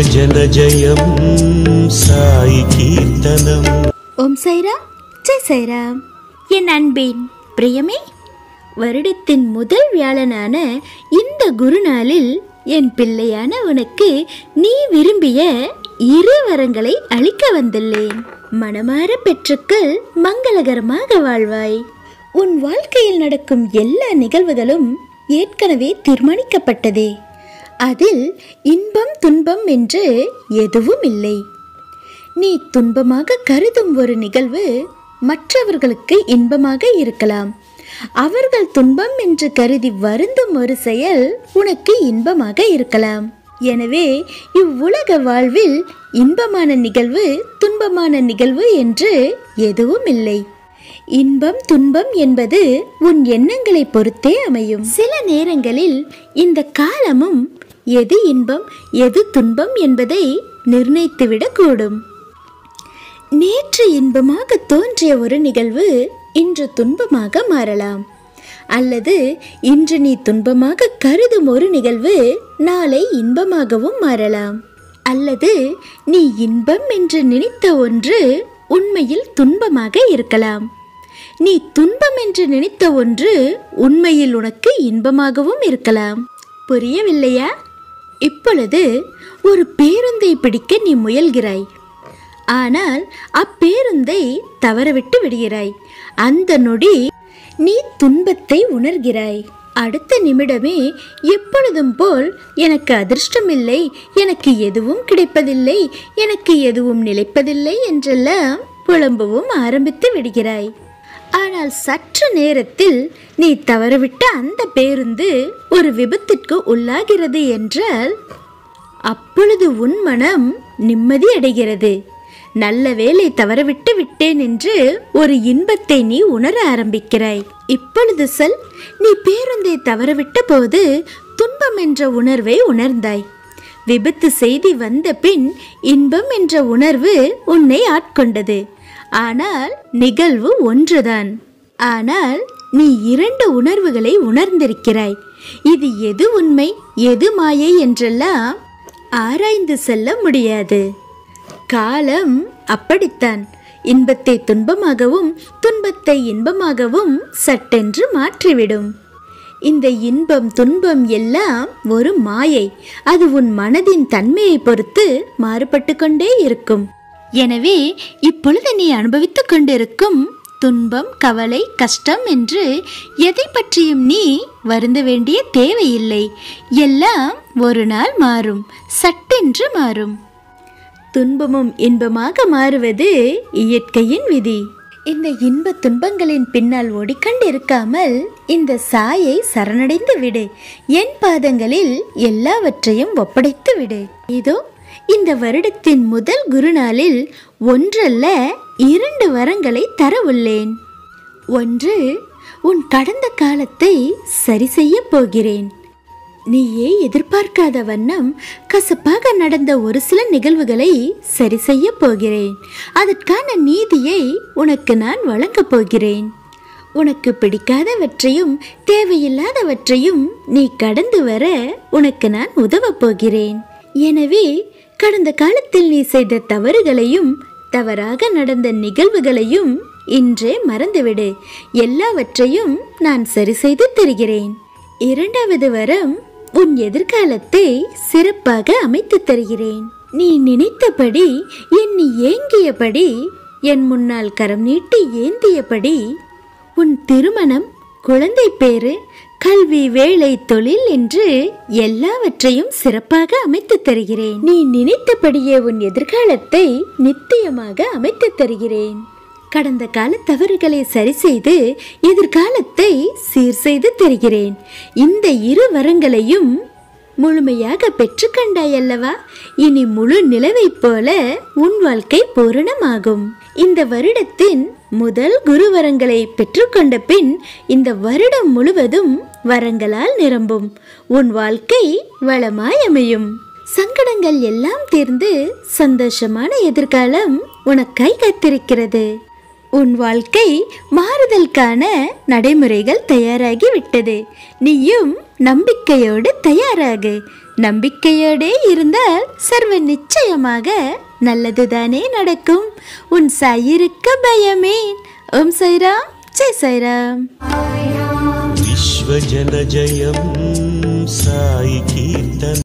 భజన జయం సాయి కీర్తనం ஓம் சைராம் ஜெய் சைராம் என் அன்பின் பிரியமே வருடத்தின் முதல் வியாழனான இந்த குருநாளில் என் பிள்ளையான உனக்கு நீ விரும்பிய இரு வரங்களை அளிக்க வந்துள்ளேன் மனமார பெற்றுக்கள் மங்களகரமாக வாழ்வாய் உன் வாழ்க்கையில் நடக்கும் எல்லா நிகழ்வுகளும் ஏற்கனவே தீர்மானிக்கப்பட்டதே அதில் இன்பம் துன்பம் என்று எதுவும் இல்லை நீ துன்பமாக கருதும் ஒரு நிகழ்வு மற்றவர்களுக்கு இன்பமாக இருக்கலாம் அவர்கள் துன்பம் என்று கருதி வருந்தும் ஒரு செயல் உனக்கு இன்பமாக இருக்கலாம் எனவே இவ்வுலக வாழ்வில் இன்பமான நிகழ்வு துன்பமான நிகழ்வு என்று எதுவும் இல்லை இன்பம் துன்பம் என்பது உன் எண்ணங்களை பொறுத்தே அமையும் சில நேரங்களில் இந்த காலமும் எது இன்பம் எது துன்பம் என்பதை நிர்ணயித்துவிடக்கூடும் நேற்று இன்பமாக தோன்றிய ஒரு நிகழ்வு இன்று துன்பமாக மாறலாம் அல்லது இன்று நீ துன்பமாக கருதும் ஒரு நிகழ்வு நாளை இன்பமாகவும் மாறலாம் அல்லது நீ இன்பம் என்று நினைத்த ஒன்று உண்மையில் துன்பமாக இருக்கலாம் நீ துன்பம் என்று நினைத்த ஒன்று உண்மையில் உனக்கு இன்பமாகவும் இருக்கலாம் புரியவில்லையா இப்பொழுது ஒரு பேருந்தை பிடிக்க நீ முயல்கிறாய் ஆனால் அப்பேருந்தை தவறவிட்டு விடுகிறாய் அந்த நொடி நீ துன்பத்தை உணர்கிறாய் அடுத்த நிமிடமே எப்பொழுதும் போல் எனக்கு அதிர்ஷ்டமில்லை எனக்கு எதுவும் கிடைப்பதில்லை எனக்கு எதுவும் நிலைப்பதில்லை என்றெல்லாம் புலம்பவும் ஆரம்பித்து விடுகிறாய் ஆனால் சற்று நேரத்தில் நீ தவறவிட்ட அந்த பேருந்து ஒரு விபத்திற்கு உள்ளாகிறது என்றால் அப்பொழுது உன் மனம் நிம்மதி அடைகிறது நல்ல வேலை தவறவிட்டு விட்டேன் என்று ஒரு இன்பத்தை நீ உணர ஆரம்பிக்கிறாய் இப்பொழுது சொல் நீ பேருந்தை தவறவிட்ட போது துன்பம் என்ற உணர்வை உணர்ந்தாய் விபத்து செய்தி வந்த பின் இன்பம் என்ற உணர்வு உன்னை ஆட்கொண்டது ஆனால் நிகழ்வு ஒன்றுதான் ஆனால் நீ இரண்டு உணர்வுகளை உணர்ந்திருக்கிறாய் இது எது உண்மை எது மாயை என்றெல்லாம் ஆராய்ந்து செல்ல முடியாது காலம் அப்படித்தான் இன்பத்தை துன்பமாகவும் துன்பத்தை இன்பமாகவும் சட்டென்று மாற்றிவிடும் இந்த இன்பம் துன்பம் எல்லாம் ஒரு மாயை அது உன் மனதின் தன்மையை பொறுத்து மாறுபட்டு கொண்டே இருக்கும் எனவே இப்பொழுது நீ அனுபவித்துக் கொண்டிருக்கும் துன்பம் கவலை கஷ்டம் என்று எதை பற்றியும் நீ வருந்த வேண்டிய தேவையில்லை எல்லாம் ஒரு நாள் மாறும் சட்டென்று மாறும் துன்பமும் இன்பமாக மாறுவது இயற்கையின் விதி இந்த இன்ப துன்பங்களின் பின்னால் ஓடிக்கொண்டிருக்காமல் இந்த சாயை சரணடைந்து விடு என் பாதங்களில் எல்லாவற்றையும் ஒப்படைத்து விடு இதோ இந்த வருடத்தின் முதல் குருநாளில் ஒன்றல்ல இரண்டு வரங்களை தர உள்ளேன் ஒன்று உன் கடந்த காலத்தை சரி செய்ய போகிறேன் நீயே எதிர்பார்க்காத வண்ணம் கசப்பாக நடந்த ஒரு சில நிகழ்வுகளை சரி செய்ய போகிறேன் அதற்கான நீதியை உனக்கு நான் வழங்கப் போகிறேன் உனக்கு பிடிக்காதவற்றையும் தேவையில்லாதவற்றையும் நீ கடந்து வர உனக்கு நான் உதவப் போகிறேன் எனவே கடந்த காலத்தில் நீ செய்த தவறுகளையும் தவறாக நடந்த நிகழ்வுகளையும் இன்றே மறந்துவிடு எல்லாவற்றையும் நான் சரி செய்து தருகிறேன் இரண்டாவது வரம் உன் எதிர்காலத்தை சிறப்பாக அமைத்து தருகிறேன் நீ நினைத்தபடி எண்ணி ஏங்கியபடி என் முன்னால் கரம் நீட்டி ஏந்தியபடி உன் திருமணம் குழந்தை பேறு கல்வி வேலை தொழில் என்று எல்லாவற்றையும் சிறப்பாக அமைத்து தருகிறேன் நீ நினைத்தபடியே உன் எதிர்காலத்தை நித்தியமாக அமைத்து தருகிறேன் கடந்த கால தவறுகளை சரி செய்து எதிர்காலத்தை சீர் செய்து தருகிறேன் இந்த இரு வரங்களையும் முழுமையாக பெற்றுக்கண்டாய் அல்லவா இனி முழு நிலவைப் போல உன் வாழ்க்கை பூரணமாகும் இந்த வருடத்தின் முதல் குரு வரங்களை பெற்றுக்கொண்ட பின் இந்த வருடம் முழுவதும் வரங்களால் நிரம்பும் உன் வாழ்க்கை வளமாய் அமையும் சங்கடங்கள் எல்லாம் தீர்ந்து சந்தோஷமான எதிர்காலம் உனக்காய் காத்திருக்கிறது உன் வாழ்க்கை மாறுதலுக்கான நடைமுறைகள் தயாராகி விட்டது நீயும் நம்பிக்கையோடு தயாராகு நம்பிக்கையோடே இருந்தால் சர்வ நிச்சயமாக நல்லதுதானே நடக்கும் உன் சாயிருக்க பயமேன் ஓம் சைராம் ஜெய் சைராம் विश्वजनजयं साई कीर्तनम्